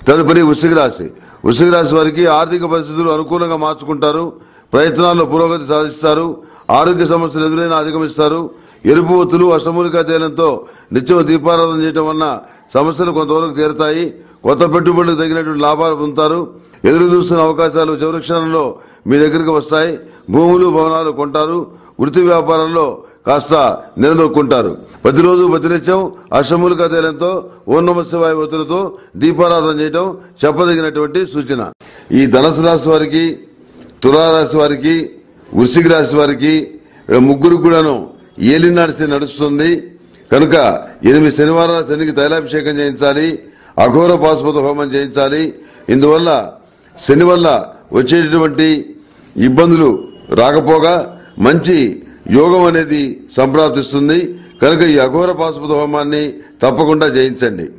తదుపరి వృశ్చిక రాశి వృశ్చిక రాశి వారికి ఆర్థిక పరిస్థితులు అనుకూలంగా మార్చుకుంటారు ప్రయత్నాల్లో పురోగతి సాధిస్తారు ఆరోగ్య సమస్యలు ఎదురైనా అధిగమిస్తారు ఎరుపు ఒత్తులు అష్టమూలికా తేలంతో నిత్యం దీపారాధన చేయడం వలన సమస్యలు కొంతవరకు తీరుతాయి కొత్త పెట్టుబడులకు తగినటువంటి లాభాలు పొందుతారు ఎదురు చూస్తున్న అవకాశాలు చివరి క్షణంలో మీ దగ్గరికి వస్తాయి భూములు భవనాలు కొంటారు వృత్తి వ్యాపారంలో కాస్త నిలదొక్కుంటారు ప్రతిరోజు ప్రతినిత్యం అష్టమూలిక తైలంతో ఓం నమ శివాయ ఒత్తులతో దీపారాధన చేయడం చెప్పదగినటువంటి సూచన ఈ ధనసు రాశి వారికి తులారాశి వారికి వృశ్చిక రాశి వారికి ఇక్కడ ముగ్గురు కూడాను ఏలినాటి శని నడుస్తుంది కనుక ఎనిమిది శనివారాల శనికి తైలాభిషేకం చేయించాలి అఘోర పాశుపత హోమం చేయించాలి ఇందువల్ల శని వల్ల వచ్చేటటువంటి ఇబ్బందులు రాకపోగా మంచి యోగం అనేది సంప్రాప్తిస్తుంది కనుక ఈ అఘోర పాశుపత హోమాన్ని తప్పకుండా చేయించండి